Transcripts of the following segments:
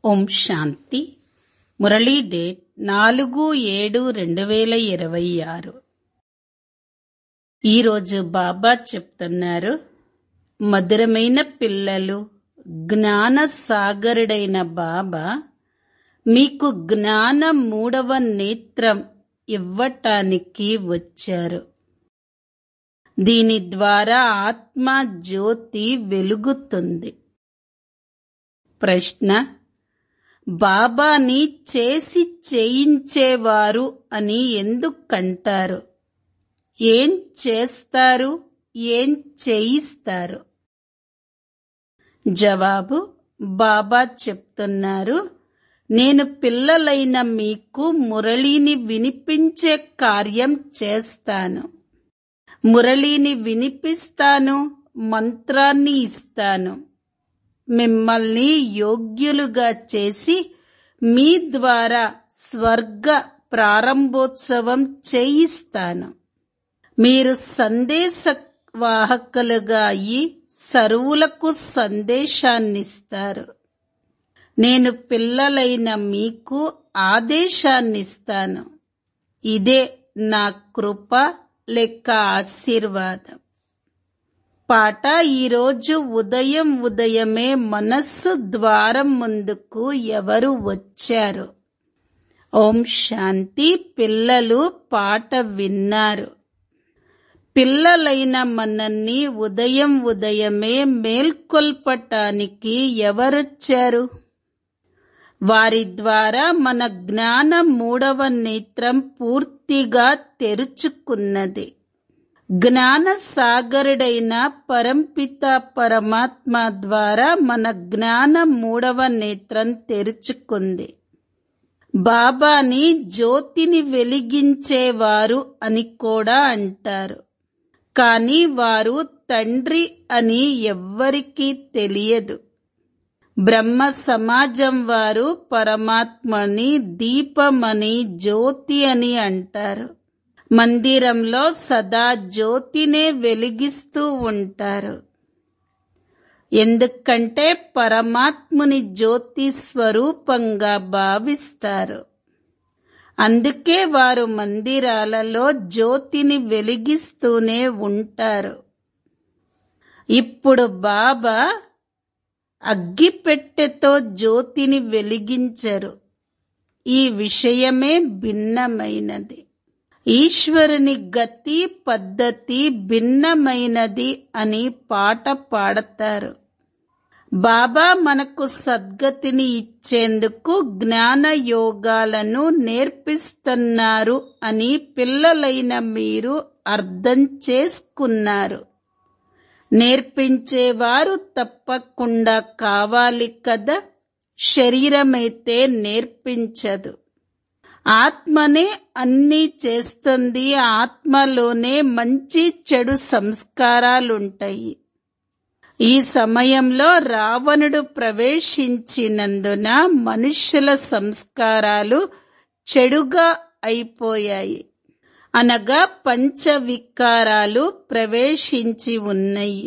ఓం శాంతి Murali date నాలుగు ఏడు రెండు వేల ఇరవై ఆరు ఈరోజు బాబా చెప్తున్నారు మధురమైన పిల్లలు జ్ఞాన సాగరుడైన బాబా మీకు జ్ఞాన మూడవ నేత్రం ఇవ్వటానికి వచ్చారు దీని ద్వారా ఆత్మ జ్యోతి వెలుగుతుంది ప్రశ్న బాబాని చేసి చేయించేవారు అని ఎందుకంటారు ఏం చేస్తారు ఏం చేయిస్తారు జవాబు బాబా చెప్తున్నారు నేను పిల్లలైన మీకు మురళిని వినిపించే కార్యం చేస్తాను మురళిని వినిపిస్తాను మంత్రాన్ని ఇస్తాను మిమ్మల్ని యోగ్యులుగా చేసి మీ ద్వారా స్వర్గ ప్రారంభోత్సవం చేయిస్తాను మీరు సందేశ వాహకులుగా అయి సరువులకు సందేశాన్నిస్తారు నేను పిల్లలైన మీకు ఆదేశాన్నిస్తాను ఇదే నా కృప లెక్క ఆశీర్వాదం పాట ఈరోజు ఉదయం ఉదయమే మనస్సు ద్వారం ముందుకు ఎవరు వచ్చారు ఓం శాంతి పిల్లలు పాట విన్నారు పిల్లలైన మనల్ని ఉదయం ఉదయమే మేల్కొల్పటానికి ఎవరొచ్చారు వారి ద్వారా మన జ్ఞాన మూడవ నేత్రం పూర్తిగా తెరుచుకున్నది జ్ఞాన సాగరుడైన పరంపిత పరమాత్మ ద్వారా మన జ్ఞాన మూడవ నేత్రం తెరుచుకుంది బాబాని జ్యోతిని వెలిగించేవారు అని కూడా అంటారు కానీ వారు తండ్రి అని ఎవ్వరికీ తెలియదు బ్రహ్మ సమాజం వారు పరమాత్మని దీపమని జ్యోతి అని అంటారు మందిరంలో సదా జ్యోతినే వెలిగిస్తూ ఉంటారు ఎందుకంటే పరమాత్ముని జ్యోతి స్వరూపంగా భావిస్తారు అందుకే వారు మందిరాలలో జ్యోతిని వెలిగిస్తూనే ఉంటారు ఇప్పుడు బాబా అగ్గిపెట్టెతో జ్యోతిని వెలిగించరు ఈ విషయమే భిన్నమైనది ఈశ్వరుని గతి పద్ధతి భిన్నమైనది అని పాట పాడతారు బాబా మనకు సద్గతిని ఇచ్చేందుకు జ్ఞాన యోగాలను నేర్పిస్తున్నారు అని పిల్లలైన మీరు అర్థం చేసుకున్నారు నేర్పించేవారు తప్పకుండా కావాలి కదా శరీరమైతే నేర్పించదు ఆత్మనే అన్నీ చేస్తుంది ఆత్మలోనే మంచి చెడు సంస్కారాలుంటాయి ఈ సమయంలో రావణుడు ప్రవేశించినందున మనుష్యుల సంస్కారాలు చెడుగా అయిపోయాయి అనగా పంచవికారాలు ప్రవేశించి ఉన్నాయి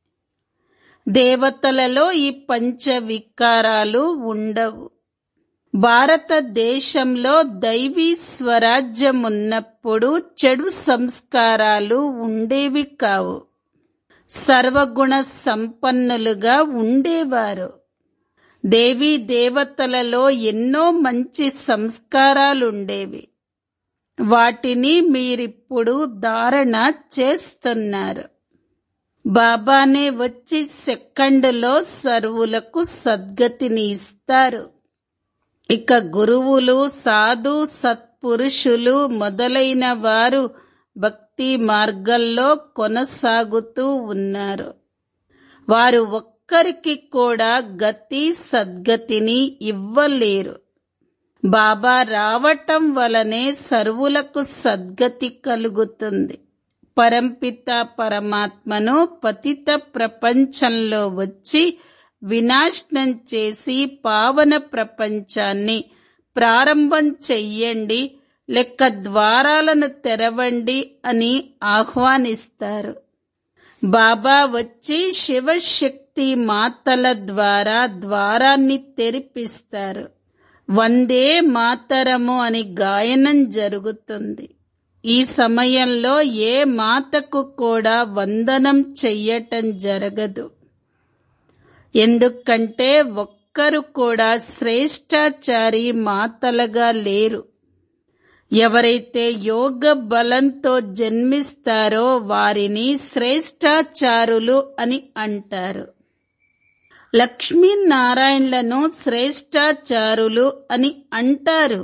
దేవతలలో ఈ పంచవికారాలు ఉండవు భారతదేశంలో దైవీ స్వరాజ్యం ఉన్నప్పుడు చెడు సంస్కారాలు ఉండేవి కావు సర్వగుణ సంపన్నులుగా ఉండేవారు దేవీ దేవతలలో ఎన్నో మంచి సంస్కారాలుండేవి వాటిని మీరిప్పుడు ధారణ చేస్తున్నారు బాబానే వచ్చి సెకండ్లో సర్వులకు సద్గతిని ఇస్తారు ఇక గురువులు సాధు సత్పురుషులు మొదలైన వారు భక్తి మార్గంలో కొనసాగుతూ ఉన్నారు వారు ఒక్కరికి కూడా గతి సద్గతిని ఇవ్వలేరు బాబా రావటం వలనే సర్వులకు సద్గతి కలుగుతుంది పరంపిత పరమాత్మను పతిత ప్రపంచంలో వచ్చి వినాశనం చేసి పావన ప్రపంచాన్ని ప్రారంభం చెయ్యండి లెక్క ద్వారాలను తెరవండి అని ఆహ్వానిస్తారు బాబా వచ్చి శివశక్తి శక్తి మాతల ద్వారా ద్వారాన్ని తెరిపిస్తారు వందే మాతరము అని గాయనం జరుగుతుంది ఈ సమయంలో ఏ మాతకు కూడా వందనం చెయ్యటం జరగదు ఎందుకంటే ఒక్కరు కూడా శ్రేష్టాచారి మాతలుగా లేరు ఎవరైతే యోగ బలంతో జన్మిస్తారో వారిని శ్రేష్టాచారులు అని అంటారు లక్ష్మీనారాయణలను శ్రేష్టాచారులు అని అంటారు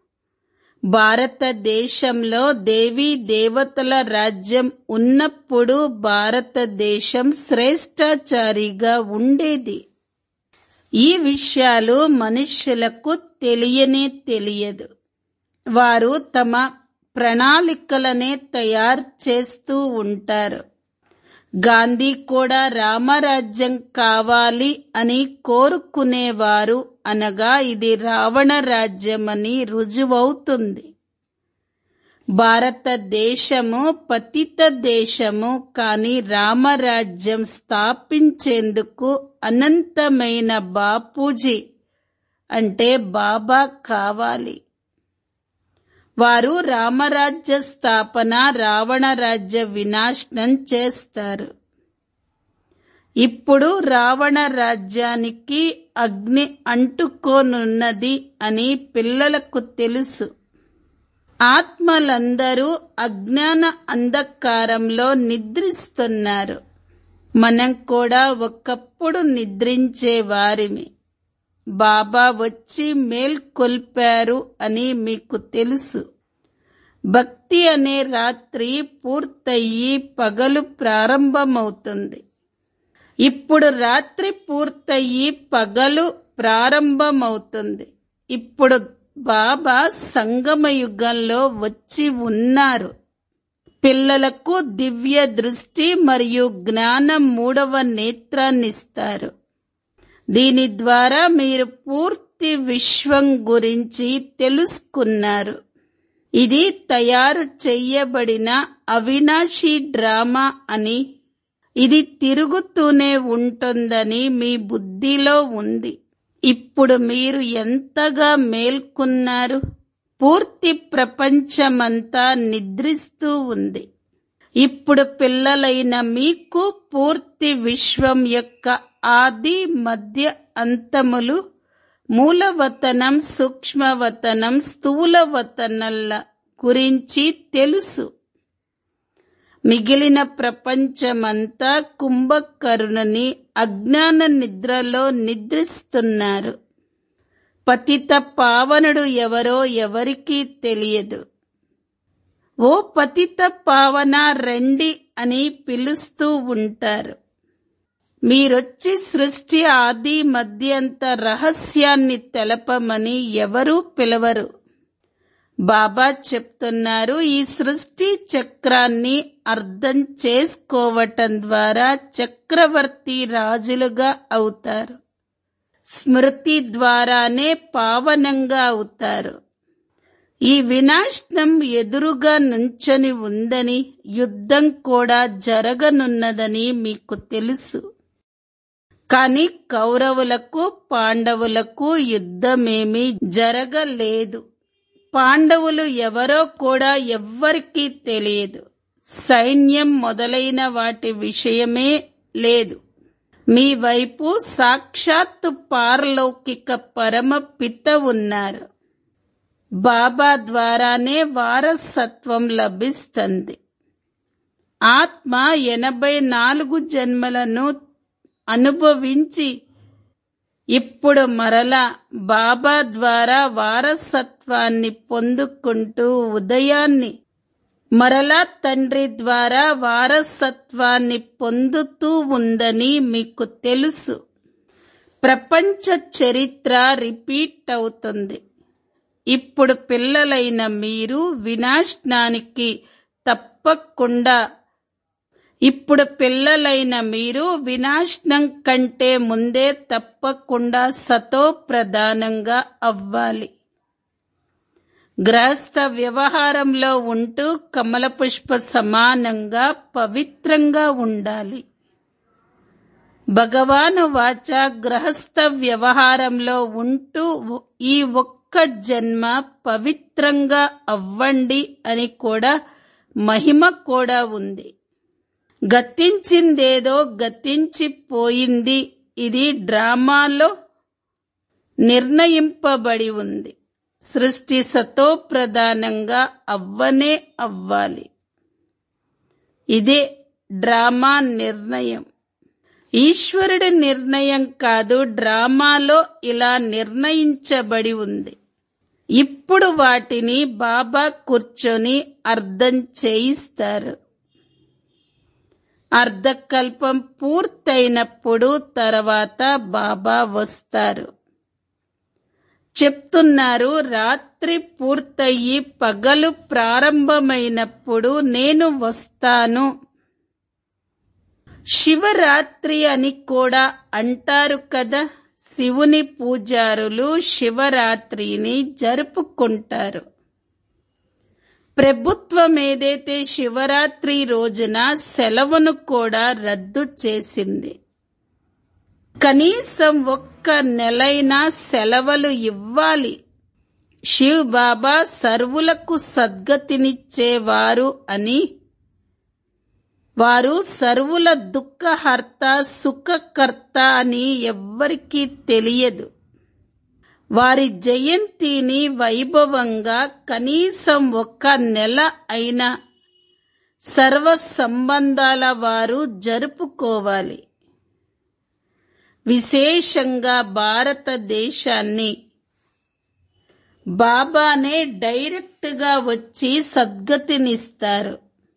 భారతదేశంలో దేవీ దేవతల రాజ్యం ఉన్నప్పుడు భారతదేశం శ్రేష్టాచారిగా ఉండేది ఈ విషయాలు మనుష్యులకు తెలియనే తెలియదు వారు తమ ప్రణాళికలనే తయారు చేస్తూ ఉంటారు గాంధీ కూడా రామరాజ్యం కావాలి అని కోరుకునేవారు అనగా ఇది రావణ రాజ్యమని రుజువవుతుంది భారతదేశము పతిత దేశము కాని రామరాజ్యం స్థాపించేందుకు అనంతమైన బాపూజీ అంటే బాబా కావాలి వారు రామరాజ్య స్థాపన రావణ రాజ్య వినాశనం చేస్తారు ఇప్పుడు రావణ రాజ్యానికి అగ్ని అంటుకోనున్నది అని పిల్లలకు తెలుసు ఆత్మలందరూ అజ్ఞాన అంధకారంలో నిద్రిస్తున్నారు మనం కూడా ఒకప్పుడు నిద్రించే వారిమి బాబా వచ్చి మేల్కొల్పారు అని మీకు తెలుసు భక్తి అనే రాత్రి పూర్తయి పగలు ప్రారంభమవుతుంది ఇప్పుడు రాత్రి పూర్తయి పగలు ప్రారంభమవుతుంది ఇప్పుడు బాబా సంగమ యుగంలో వచ్చి ఉన్నారు పిల్లలకు దివ్య దృష్టి మరియు జ్ఞానం మూడవ నేత్రాన్నిస్తారు దీని ద్వారా మీరు పూర్తి విశ్వం గురించి తెలుసుకున్నారు ఇది తయారు చెయ్యబడిన అవినాశి డ్రామా అని ఇది తిరుగుతూనే ఉంటుందని మీ బుద్ధిలో ఉంది ఇప్పుడు మీరు ఎంతగా మేల్కొన్నారు పూర్తి ప్రపంచమంతా నిద్రిస్తూ ఉంది ఇప్పుడు పిల్లలైన మీకు పూర్తి విశ్వం యొక్క ఆది మధ్య అంతములు మూలవతనం సూక్ష్మవతనం స్థూలవతనల గురించి తెలుసు మిగిలిన ప్రపంచమంతా కుంభకరుణని అజ్ఞాన నిద్రలో నిద్రిస్తున్నారు పతిత పావనుడు ఎవరో ఎవరికీ తెలియదు ఓ పతిత పావన రండి అని పిలుస్తూ ఉంటారు మీరొచ్చి సృష్టి ఆది మధ్యంత రహస్యాన్ని తెలపమని ఎవరూ పిలవరు బాబా చెప్తున్నారు ఈ సృష్టి చక్రాన్ని అర్థం చేసుకోవటం ద్వారా చక్రవర్తి రాజులుగా అవుతారు స్మృతి ద్వారానే పావనంగా అవుతారు ఈ వినాశనం ఎదురుగా నుంచొని ఉందని యుద్ధం కూడా జరగనున్నదని మీకు తెలుసు కాని కౌరవులకు పాండవులకు యుద్ధమేమీ జరగలేదు పాండవులు ఎవరో కూడా ఎవ్వరికీ తెలియదు సైన్యం మొదలైన వాటి విషయమే లేదు మీ వైపు సాక్షాత్తు పారలౌకిక పరమ పిత ఉన్నారు బాబా ద్వారానే వారసత్వం లభిస్తుంది ఆత్మ ఎనభై నాలుగు జన్మలను అనుభవించి ఇప్పుడు మరలా బాబా ద్వారా వారసత్వాన్ని పొందుకుంటూ ఉదయాన్ని మరలా తండ్రి ద్వారా వారసత్వాన్ని పొందుతూ ఉందని మీకు తెలుసు ప్రపంచ చరిత్ర రిపీట్ అవుతుంది ఇప్పుడు పిల్లలైన మీరు వినాశనానికి తప్పకుండా ఇప్పుడు పిల్లలైన మీరు వినాశనం కంటే ముందే తప్పకుండా సతో ప్రధానంగా అవ్వాలి గ్రహస్థ వ్యవహారంలో ఉంటూ కమల పుష్ప సమానంగా పవిత్రంగా ఉండాలి భగవాను వాచ గృహస్థ వ్యవహారంలో ఉంటూ ఈ ఒక్క జన్మ పవిత్రంగా అవ్వండి అని కూడా మహిమ కూడా ఉంది గతించిందేదో గతించిపోయింది ఇది డ్రామాలో నిర్ణయింపబడి ఉంది సృష్టి సతో ప్రధానంగా అవ్వనే అవ్వాలి ఇదే డ్రామా నిర్ణయం ఈశ్వరుడి నిర్ణయం కాదు డ్రామాలో ఇలా నిర్ణయించబడి ఉంది ఇప్పుడు వాటిని బాబా కూర్చొని అర్థం చేయిస్తారు అర్ధకల్పం పూర్తయినప్పుడు తర్వాత బాబా వస్తారు చెప్తున్నారు రాత్రి పూర్తయి పగలు ప్రారంభమైనప్పుడు నేను వస్తాను శివరాత్రి అని కూడా అంటారు కదా శివుని పూజారులు శివరాత్రిని జరుపుకుంటారు ప్రభుత్వం ఏదైతే శివరాత్రి రోజున సెలవును కూడా రద్దు చేసింది కనీసం ఒక్క నెలైనా సెలవులు ఇవ్వాలి శివ్ బాబా సర్వులకు సద్గతినిచ్చేవారు అని వారు సర్వుల దుఃఖహర్త సుఖకర్త అని ఎవ్వరికీ తెలియదు వారి జయంతిని వైభవంగా కనీసం ఒక నెల అయినా సర్వ సంబంధాల వారు జరుపుకోవాలి విశేషంగా భారతదేశాన్ని బాబానే డైరెక్ట్గా వచ్చి సద్గతినిస్తారు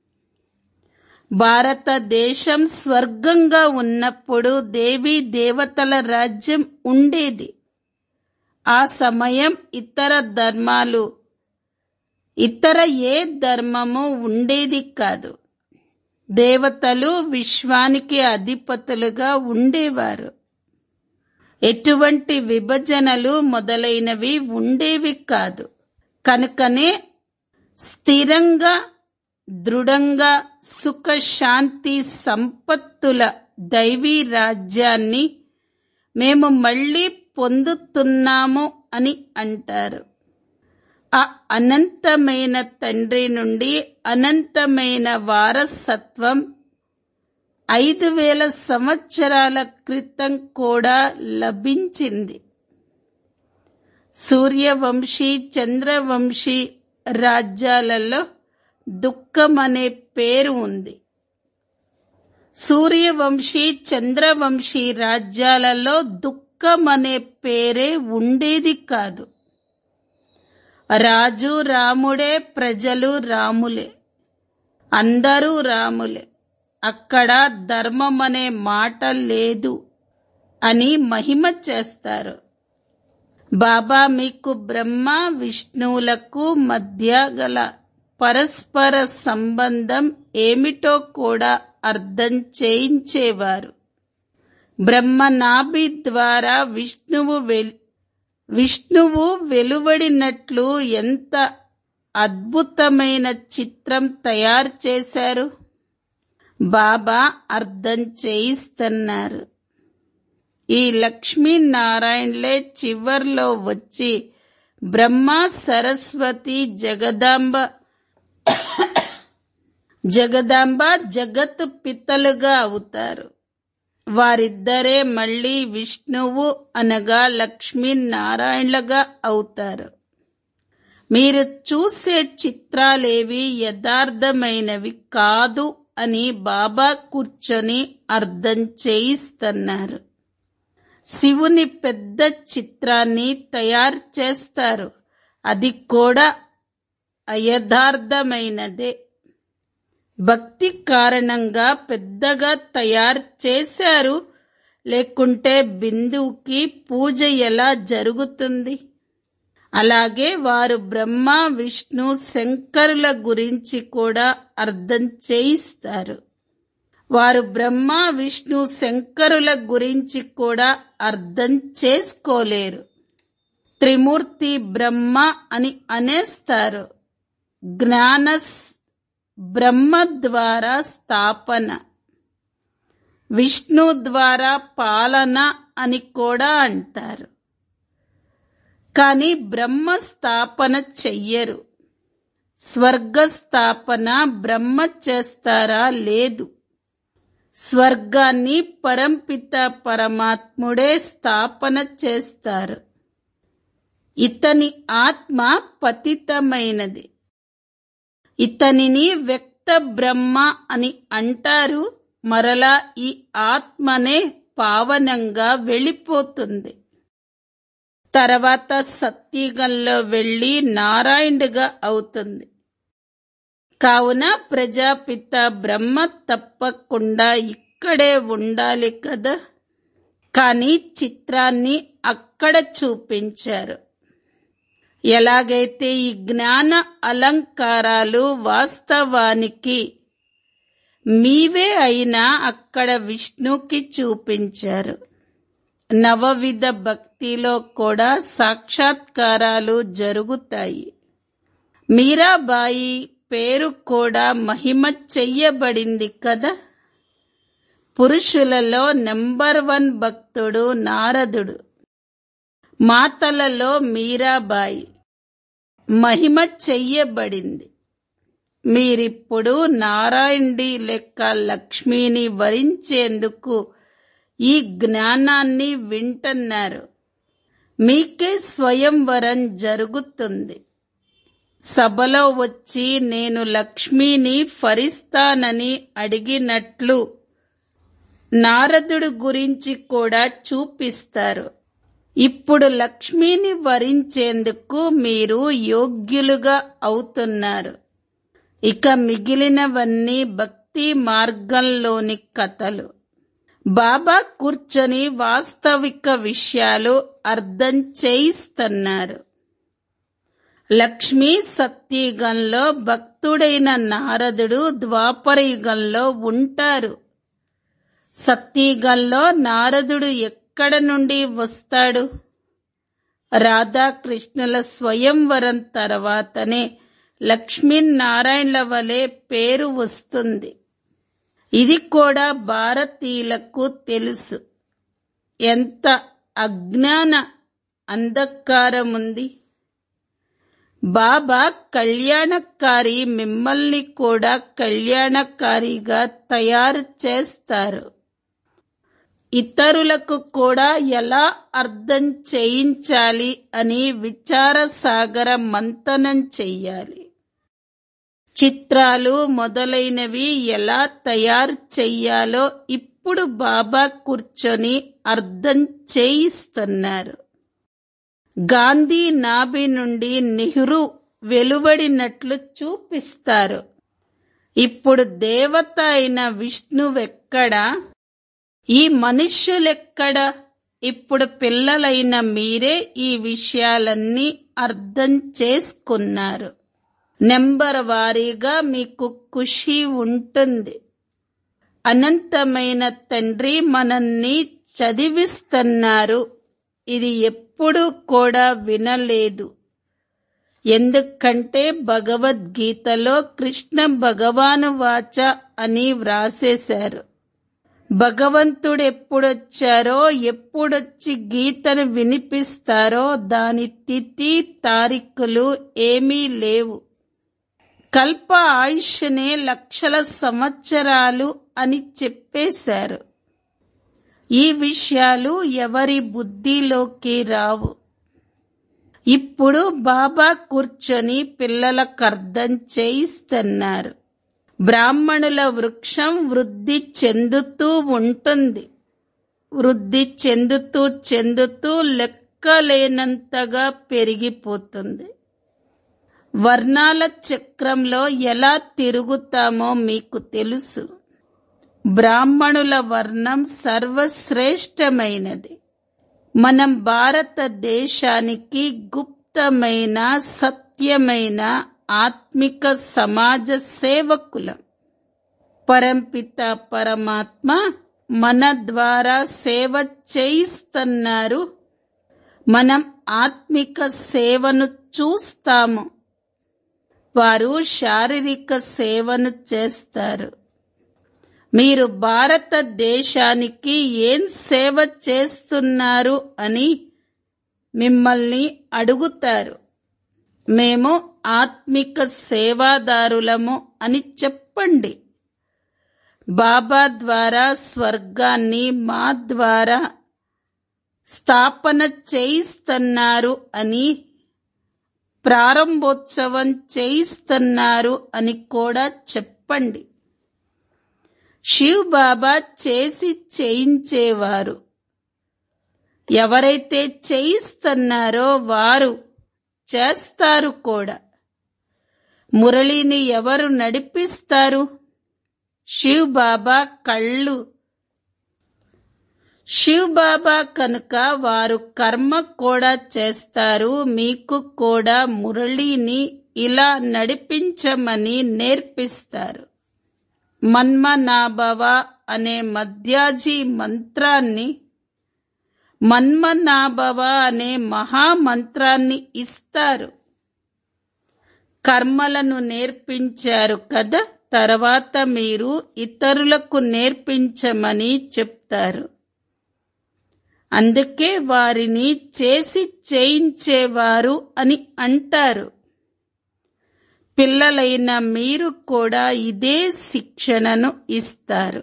భారతదేశం స్వర్గంగా ఉన్నప్పుడు దేవీ దేవతల రాజ్యం ఉండేది ఆ సమయం ఇతర ధర్మాలు ఇతర ఏ ధర్మము ఉండేది కాదు దేవతలు విశ్వానికి అధిపతులుగా ఉండేవారు ఎటువంటి విభజనలు మొదలైనవి ఉండేవి కాదు కనుకనే స్థిరంగా దృఢంగా సుఖ శాంతి సంపత్తుల దైవీ రాజ్యాన్ని మేము మళ్ళీ పొందుతున్నాము అని అంటారు ఆ అనంతమైన తండ్రి నుండి అనంతమైన వారసత్వం ఐదు వేల సంవత్సరాల క్రితం కూడా లభించింది సూర్యవంశీ చంద్రవంశీ రాజ్యాలలో దుఃఖం అనే పేరు ఉంది సూర్యవంశీ చంద్రవంశీ రాజ్యాలలో దుఃఖం అనే పేరే ఉండేది కాదు రాజు రాముడే ప్రజలు రాములే అందరూ రాములే అక్కడ ధర్మం అనే మాట లేదు అని మహిమ చేస్తారు బాబా మీకు బ్రహ్మ విష్ణువులకు మధ్య గల పరస్పర సంబంధం ఏమిటో కూడా అర్థం చేయించేవారు బ్రహ్మనాభి ద్వారా విష్ణువు వెల్ విష్ణువు వెలువడినట్లు ఎంత అద్భుతమైన చిత్రం తయారు చేశారు బాబా అర్థం చేయిస్తున్నారు ఈ లక్ష్మీనారాయణలే చివర్లో వచ్చి బ్రహ్మ సరస్వతి జగదాంబ జగదాంబ జగత్ పితలుగా అవుతారు వారిద్దరే మళ్ళీ విష్ణువు అనగా లక్ష్మీనారాయణలుగా అవుతారు మీరు చూసే చిత్రాలేవి యథార్థమైనవి కాదు అని బాబా కూర్చొని అర్థం చేయిస్తున్నారు శివుని పెద్ద చిత్రాన్ని తయారు చేస్తారు అది కూడా అయథార్థమైనదే భక్తి కారణంగా పెద్దగా తయారు చేశారు లేకుంటే బిందువుకి పూజ ఎలా జరుగుతుంది అలాగే వారు బ్రహ్మ విష్ణు శంకరుల గురించి కూడా అర్థం చేయిస్తారు వారు బ్రహ్మ విష్ణు శంకరుల గురించి కూడా అర్థం చేసుకోలేరు త్రిమూర్తి బ్రహ్మ అని అనేస్తారు జ్ఞాన బ్రహ్మ ద్వారా స్థాపన విష్ణు ద్వారా పాలన అని కూడా అంటారు కానీ బ్రహ్మ స్థాపన చెయ్యరు స్వర్గ స్థాపన బ్రహ్మ చేస్తారా లేదు స్వర్గాన్ని పరంపిత పరమాత్ముడే స్థాపన చేస్తారు ఇతని ఆత్మ పతితమైనది ఇతనిని వ్యక్త బ్రహ్మ అని అంటారు మరలా ఈ ఆత్మనే పావనంగా వెళ్ళిపోతుంది తర్వాత సత్యుగంలో వెళ్ళి నారాయణుడిగా అవుతుంది కావున ప్రజాపిత బ్రహ్మ తప్పకుండా ఇక్కడే ఉండాలి కదా కానీ చిత్రాన్ని అక్కడ చూపించారు ఎలాగైతే ఈ జ్ఞాన అలంకారాలు వాస్తవానికి మీవే అయినా అక్కడ విష్ణుకి చూపించారు నవవిధ భక్తిలో కూడా సాక్షాత్కారాలు జరుగుతాయి మీరాబాయి పేరు కూడా మహిమ చెయ్యబడింది కదా పురుషులలో నెంబర్ వన్ భక్తుడు నారదుడు మాతలలో మీరాబాయి మహిమ చెయ్యబడింది మీరిప్పుడు నారాయణుడి లెక్క లక్ష్మిని వరించేందుకు ఈ జ్ఞానాన్ని వింటున్నారు మీకే స్వయంవరం జరుగుతుంది సభలో వచ్చి నేను లక్ష్మిని ఫరిస్తానని అడిగినట్లు నారదుడు గురించి కూడా చూపిస్తారు ఇప్పుడు లక్ష్మిని వరించేందుకు మీరు యోగ్యులుగా అవుతున్నారు ఇక మిగిలినవన్నీ భక్తి మార్గంలోని కథలు బాబా కూర్చొని వాస్తవిక విషయాలు అర్థం చేయిస్తున్నారు లక్ష్మీ సత్యయుగంలో భక్తుడైన నారదుడు ద్వాపరయుగంలో ఉంటారు సత్యయుగంలో నారదుడు ఎక్కడ నుండి వస్తాడు రాధాకృష్ణుల స్వయంవరం తర్వాతనే లక్ష్మీనారాయణల వలె పేరు వస్తుంది ఇది కూడా భారతీయులకు తెలుసు ఎంత అజ్ఞాన అంధకారం ఉంది బాబా కళ్యాణకారి మిమ్మల్ని కూడా కళ్యాణకారిగా తయారు చేస్తారు ఇతరులకు కూడా ఎలా అర్థం చేయించాలి అని విచార సాగర మంతనం చెయ్యాలి చిత్రాలు మొదలైనవి ఎలా తయారు చెయ్యాలో ఇప్పుడు బాబా కూర్చొని అర్థం చేయిస్తున్నారు గాంధీ నాభి నుండి నెహ్రూ వెలువడినట్లు చూపిస్తారు ఇప్పుడు దేవత అయిన విష్ణువెక్కడా ఈ మనుష్యులెక్కడ ఇప్పుడు పిల్లలైన మీరే ఈ విషయాలన్నీ అర్థం చేసుకున్నారు నెంబర్ వారీగా మీకు ఖుషి ఉంటుంది అనంతమైన తండ్రి మనల్ని చదివిస్తున్నారు ఇది ఎప్పుడూ కూడా వినలేదు ఎందుకంటే భగవద్గీతలో కృష్ణ భగవాను వాచ అని వ్రాసేశారు భగవంతుడు ఎప్పుడొచ్చారో ఎప్పుడొచ్చి గీతను వినిపిస్తారో దాని తిథి తారీఖులు ఏమీ లేవు కల్ప ఆయుష్నే లక్షల సంవత్సరాలు అని చెప్పేశారు ఈ విషయాలు ఎవరి బుద్ధిలోకి రావు ఇప్పుడు బాబా కూర్చొని పిల్లలకు అర్థం చేయిస్తున్నారు బ్రాహ్మణుల వృక్షం వృద్ధి చెందుతూ ఉంటుంది వృద్ధి చెందుతూ చెందుతూ లెక్కలేనంతగా పెరిగిపోతుంది వర్ణాల చక్రంలో ఎలా తిరుగుతామో మీకు తెలుసు బ్రాహ్మణుల వర్ణం సర్వశ్రేష్టమైనది మనం భారతదేశానికి గుప్తమైన సత్యమైన ఆత్మిక సమాజ సేవకులం పరంపిత పరమాత్మ మన ద్వారా సేవ చేయిస్తున్నారు మనం ఆత్మిక సేవను చూస్తాము వారు శారీరక సేవను చేస్తారు మీరు భారతదేశానికి ఏం సేవ చేస్తున్నారు అని మిమ్మల్ని అడుగుతారు మేము ఆత్మిక సేవాదారులము అని చెప్పండి బాబా ద్వారా స్వర్గాన్ని మా ద్వారా స్థాపన చేయిస్తున్నారు అని ప్రారంభోత్సవం చేయిస్తున్నారు అని కూడా చెప్పండి శివ్ బాబా చేసి చేయించేవారు ఎవరైతే చేయిస్తున్నారో వారు చేస్తారు కూడా మురళిని ఎవరు నడిపిస్తారు శివ్ బాబా కళ్ళు శివ్ బాబా కనుక వారు కర్మ కూడా చేస్తారు మీకు కూడా మురళిని ఇలా నడిపించమని నేర్పిస్తారు మన్మనాభవ అనే మధ్యాజీ మంత్రాన్ని మన్మనాభవ అనే మహామంత్రాన్ని ఇస్తారు కర్మలను నేర్పించారు కదా తర్వాత మీరు ఇతరులకు నేర్పించమని చెప్తారు అందుకే వారిని చేసి చేయించేవారు అని అంటారు పిల్లలైన మీరు కూడా ఇదే శిక్షణను ఇస్తారు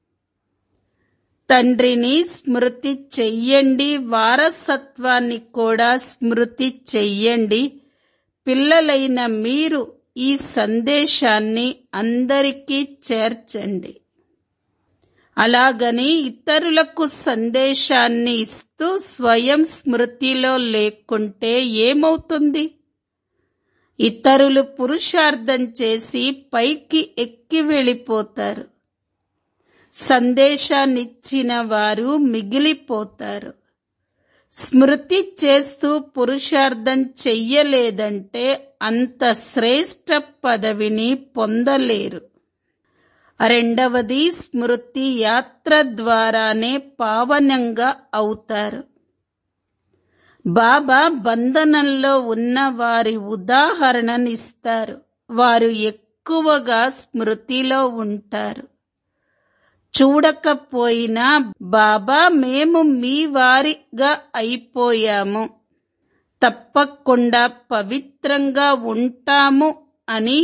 తండ్రిని స్మృతి చెయ్యండి వారసత్వాన్ని కూడా స్మృతి చెయ్యండి పిల్లలైన మీరు ఈ సందేశాన్ని అందరికీ చేర్చండి అలాగని ఇతరులకు సందేశాన్ని ఇస్తూ స్వయం స్మృతిలో లేకుంటే ఏమవుతుంది ఇతరులు పురుషార్థం చేసి పైకి ఎక్కి వెళ్ళిపోతారు సందేశాన్నిచ్చిన వారు మిగిలిపోతారు స్మృతి చేస్తూ పురుషార్థం చెయ్యలేదంటే అంత శ్రేష్ట పదవిని పొందలేరు రెండవది స్మృతి యాత్ర ద్వారానే పావనంగా అవుతారు బాబా బంధనంలో ఉన్న వారి ఉదాహరణనిస్తారు వారు ఎక్కువగా స్మృతిలో ఉంటారు చూడకపోయినా బాబా మేము మీ వారిగా అయిపోయాము తప్పకుండా పవిత్రంగా ఉంటాము అని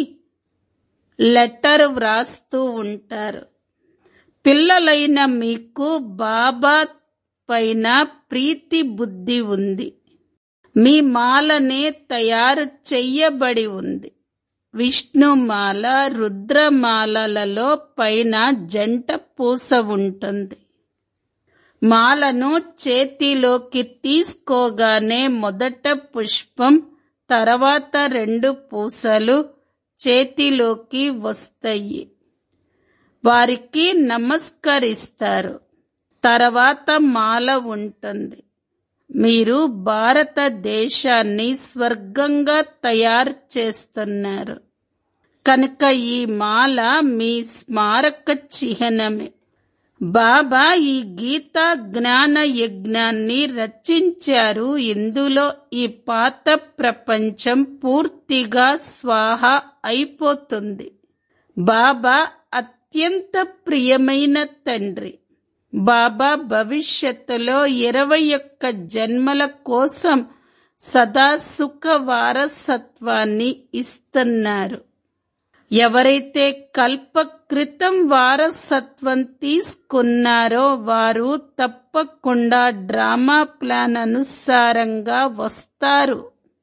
లెటర్ వ్రాస్తూ ఉంటారు పిల్లలైన మీకు బాబా పైన ప్రీతి బుద్ధి ఉంది మీ మాలనే తయారు చెయ్యబడి ఉంది విష్ణుమాల రుద్రమాలలలో పైన జంట పూస ఉంటుంది మాలను చేతిలోకి తీసుకోగానే మొదట పుష్పం తర్వాత రెండు పూసలు చేతిలోకి వస్తాయి వారికి నమస్కరిస్తారు తర్వాత మాల ఉంటుంది మీరు భారతదేశాన్ని స్వర్గంగా తయారు చేస్తున్నారు కనుక ఈ మాల మీ స్మారక చిహ్నమే బాబా ఈ గీతా జ్ఞాన యజ్ఞాన్ని రచించారు ఇందులో ఈ పాత ప్రపంచం పూర్తిగా స్వాహ అయిపోతుంది బాబా అత్యంత ప్రియమైన తండ్రి బాబా భవిష్యత్తులో ఇరవై ఒక్క జన్మల కోసం సదా సుఖ వారసత్వాన్ని ఇస్తున్నారు ఎవరైతే కల్ప క్రితం వారసత్వం తీసుకున్నారో వారు తప్పకుండా డ్రామా ప్లాన్ అనుసారంగా వస్తారు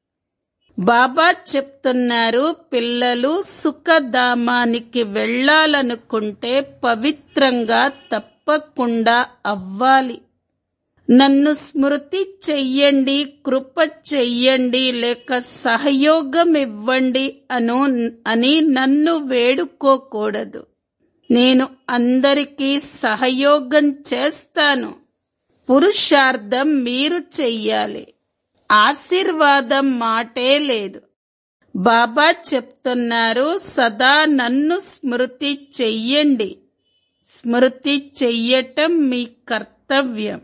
బాబా చెప్తున్నారు పిల్లలు సుఖధామానికి వెళ్ళాలనుకుంటే పవిత్రంగా తప్పకుండా అవ్వాలి నన్ను స్మృతి చెయ్యండి కృప చెయ్యండి లేక సహయోగం ఇవ్వండి అను అని నన్ను వేడుకోకూడదు నేను అందరికీ సహయోగం చేస్తాను పురుషార్థం మీరు చెయ్యాలి ఆశీర్వాదం మాటే లేదు బాబా చెప్తున్నారు సదా నన్ను స్మృతి చెయ్యండి స్మృతి చెయ్యటం మీ కర్తవ్యం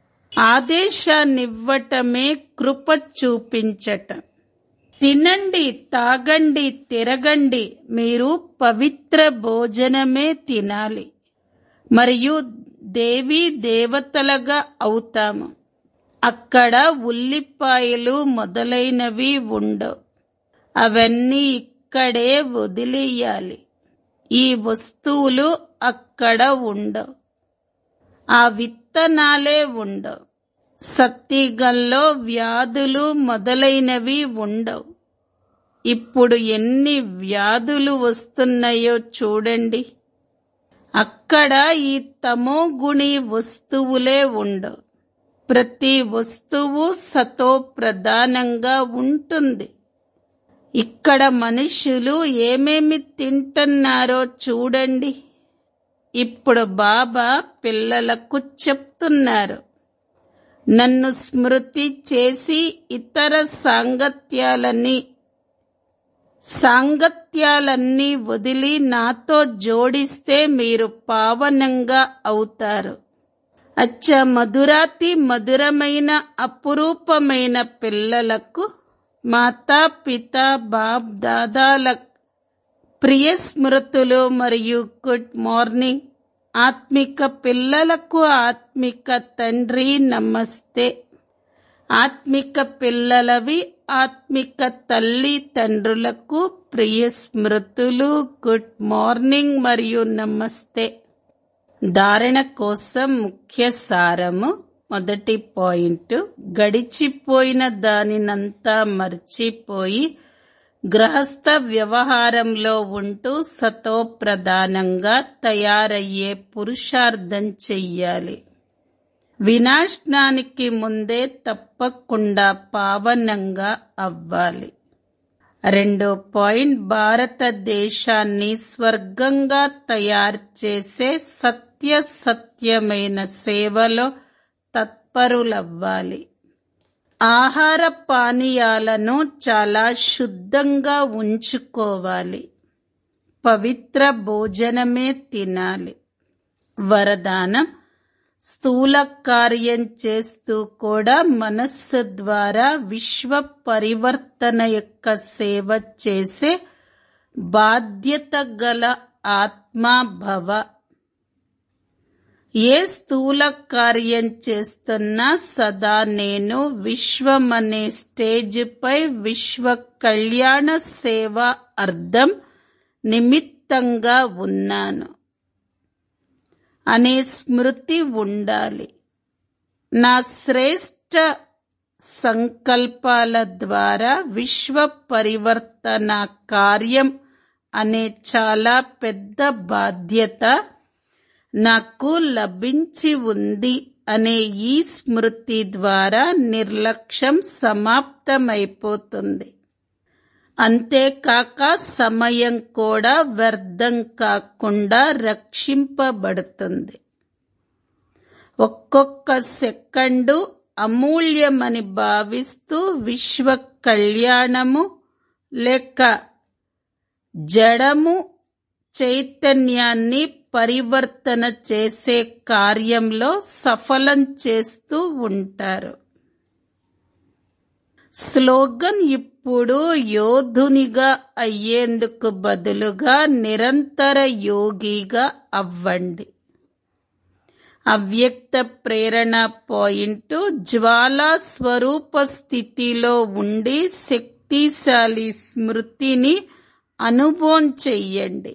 ఆదేశాన్నివ్వటమే కృప చూపించటం తినండి తాగండి తిరగండి మీరు పవిత్ర భోజనమే తినాలి మరియు దేవీ దేవతలుగా అవుతాము అక్కడ ఉల్లిపాయలు మొదలైనవి ఉండవు అవన్నీ ఇక్కడే వదిలేయాలి ఈ వస్తువులు అక్కడ ఉండవు ఆ విత్తనాలే ఉండవు సత్తిగల్లో వ్యాధులు మొదలైనవి ఉండవు ఇప్పుడు ఎన్ని వ్యాధులు వస్తున్నాయో చూడండి అక్కడ ఈ తమో గుణి వస్తువులే ఉండవు ప్రతి వస్తువు సతో ప్రధానంగా ఉంటుంది ఇక్కడ మనుషులు ఏమేమి తింటున్నారో చూడండి ఇప్పుడు బాబా పిల్లలకు చెప్తున్నారు నన్ను స్మృతి చేసి ఇతర సాంగత్యాలని సాంగత్యాలన్నీ వదిలి నాతో జోడిస్తే మీరు పావనంగా అవుతారు అచ్చ మధురాతి మధురమైన అపురూపమైన పిల్లలకు మాతా పిత బాప్ దాదాల ప్రియ స్మృతులు మరియు గుడ్ మార్నింగ్ ఆత్మిక పిల్లలకు ఆత్మిక తండ్రి నమస్తే ఆత్మిక పిల్లలవి ఆత్మిక తల్లి తండ్రులకు ప్రియ స్మృతులు గుడ్ మార్నింగ్ మరియు నమస్తే ధారణ కోసం ముఖ్య సారము మొదటి పాయింట్ గడిచిపోయిన దానినంతా మర్చిపోయి గృహస్థ వ్యవహారంలో ఉంటూ సతో ప్రధానంగా తయారయ్యే పురుషార్థం చెయ్యాలి వినాశనానికి ముందే తప్పకుండా పావనంగా అవ్వాలి రెండో పాయింట్ భారతదేశాన్ని స్వర్గంగా తయారు చేసే సత్య సత్యమైన సేవలో తత్పరులవ్వాలి ఆహార పానీయాలను చాలా శుద్ధంగా ఉంచుకోవాలి పవిత్ర భోజనమే తినాలి వరదానం స్థూల కార్యం చేస్తూ కూడా మనస్సు ద్వారా విశ్వ పరివర్తన యొక్క సేవ చేసే బాధ్యత గల ఆత్మాభవ ఏ స్థూల కార్యం చేస్తున్నా సదా నేను విశ్వం అనే స్టేజ్ పై విశ్వ కళ్యాణ సేవ అర్థం నిమిత్తంగా ఉన్నాను అనే స్మృతి ఉండాలి నా శ్రేష్ట సంకల్పాల ద్వారా విశ్వ పరివర్తన కార్యం అనే చాలా పెద్ద బాధ్యత నాకు లభించి ఉంది అనే ఈ స్మృతి ద్వారా నిర్లక్ష్యం సమాప్తమైపోతుంది అంతేకాక సమయం కూడా వ్యర్థం కాకుండా రక్షింపబడుతుంది ఒక్కొక్క సెకండు అమూల్యమని భావిస్తూ విశ్వ కళ్యాణము లేక జడము చైతన్యాన్ని పరివర్తన చేసే కార్యంలో సఫలం చేస్తూ ఉంటారు స్లోగన్ ఇప్పుడు యోధునిగా అయ్యేందుకు బదులుగా నిరంతర యోగిగా అవ్వండి అవ్యక్త ప్రేరణ పాయింట్ జ్వాలా స్వరూప స్థితిలో ఉండి శక్తిశాలి స్మృతిని అనుభవం చెయ్యండి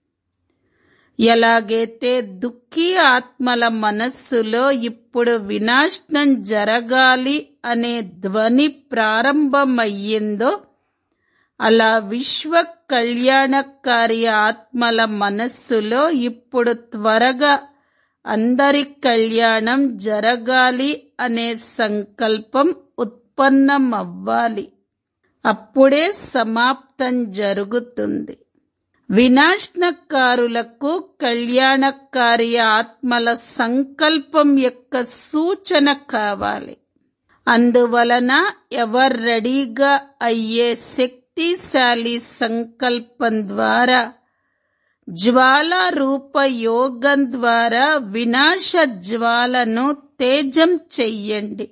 ఎలాగైతే దుఃఖీ ఆత్మల మనస్సులో ఇప్పుడు వినాశనం జరగాలి అనే ధ్వని ప్రారంభమయ్యిందో అలా విశ్వ కళ్యాణకారి ఆత్మల మనస్సులో ఇప్పుడు త్వరగా అందరి కళ్యాణం జరగాలి అనే సంకల్పం ఉత్పన్నమవ్వాలి అప్పుడే సమాప్తం జరుగుతుంది వినాశనకారులకు కళ్యాణకారి ఆత్మల సంకల్పం యొక్క సూచన కావాలి అందువలన ఎవరు రెడీగా అయ్యే శక్తిశాలి సంకల్పం ద్వారా జ్వాల రూప యోగం ద్వారా వినాశ జ్వాలను తేజం చెయ్యండి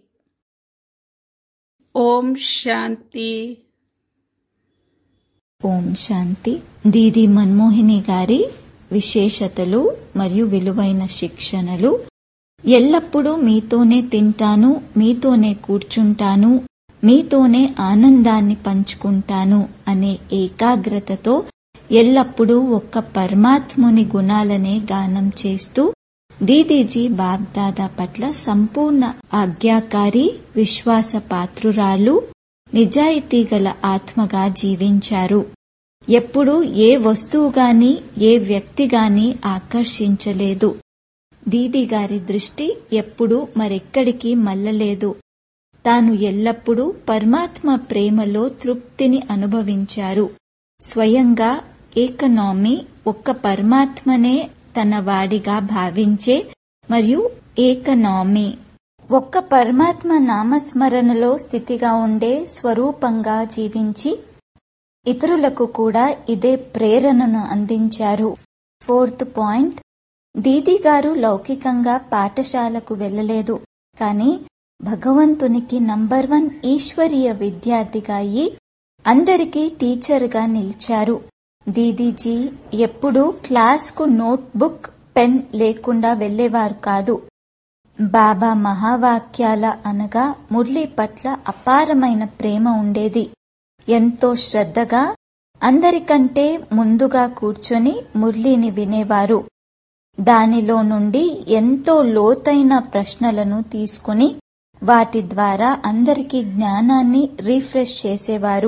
ఓం శాంతి ఓం శాంతి దీది మన్మోహిని గారి విశేషతలు మరియు విలువైన శిక్షణలు ఎల్లప్పుడూ మీతోనే తింటాను మీతోనే కూర్చుంటాను మీతోనే ఆనందాన్ని పంచుకుంటాను అనే ఏకాగ్రతతో ఎల్లప్పుడూ ఒక్క పరమాత్ముని గుణాలనే గానం చేస్తూ దీదీజీ బాబ్దాదా పట్ల సంపూర్ణ ఆజ్ఞాకారి విశ్వాస పాత్రురాలు నిజాయితీ గల ఆత్మగా జీవించారు ఎప్పుడూ ఏ వస్తువు గాని ఏ వ్యక్తి గాని ఆకర్షించలేదు దీది గారి దృష్టి ఎప్పుడూ మరెక్కడికి మల్లలేదు తాను ఎల్లప్పుడూ పరమాత్మ ప్రేమలో తృప్తిని అనుభవించారు స్వయంగా ఏకనామీ ఒక్క పరమాత్మనే తన వాడిగా భావించే మరియు ఏకనామీ ఒక్క పరమాత్మ నామస్మరణలో స్థితిగా ఉండే స్వరూపంగా జీవించి ఇతరులకు కూడా ఇదే ప్రేరణను అందించారు ఫోర్త్ పాయింట్ దీది గారు లౌకికంగా పాఠశాలకు వెళ్ళలేదు కానీ భగవంతునికి నంబర్ వన్ ఈశ్వరీయ విద్యార్థిగా అయి అందరికీ టీచర్గా నిలిచారు దీదీజీ ఎప్పుడూ క్లాస్కు నోట్బుక్ పెన్ లేకుండా వెళ్లేవారు కాదు బాబా మహావాక్యాల అనగా మురళి పట్ల అపారమైన ప్రేమ ఉండేది ఎంతో శ్రద్ధగా అందరికంటే ముందుగా కూర్చొని మురళిని వినేవారు దానిలో నుండి ఎంతో లోతైన ప్రశ్నలను తీసుకుని వాటి ద్వారా అందరికీ జ్ఞానాన్ని రీఫ్రెష్ చేసేవారు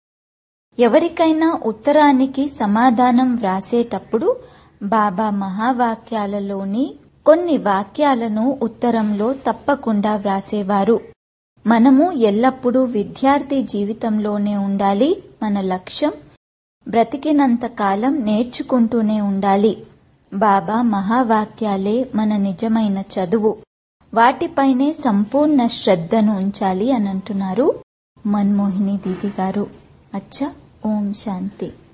ఎవరికైనా ఉత్తరానికి సమాధానం వ్రాసేటప్పుడు బాబా మహావాక్యాలలోని కొన్ని వాక్యాలను ఉత్తరంలో తప్పకుండా వ్రాసేవారు మనము ఎల్లప్పుడూ విద్యార్థి జీవితంలోనే ఉండాలి మన లక్ష్యం బ్రతికినంత కాలం నేర్చుకుంటూనే ఉండాలి బాబా మహావాక్యాలే మన నిజమైన చదువు వాటిపైనే సంపూర్ణ శ్రద్ధను ఉంచాలి అని అంటున్నారు మన్మోహిని దీది గారు అచ్చా ఓం శాంతి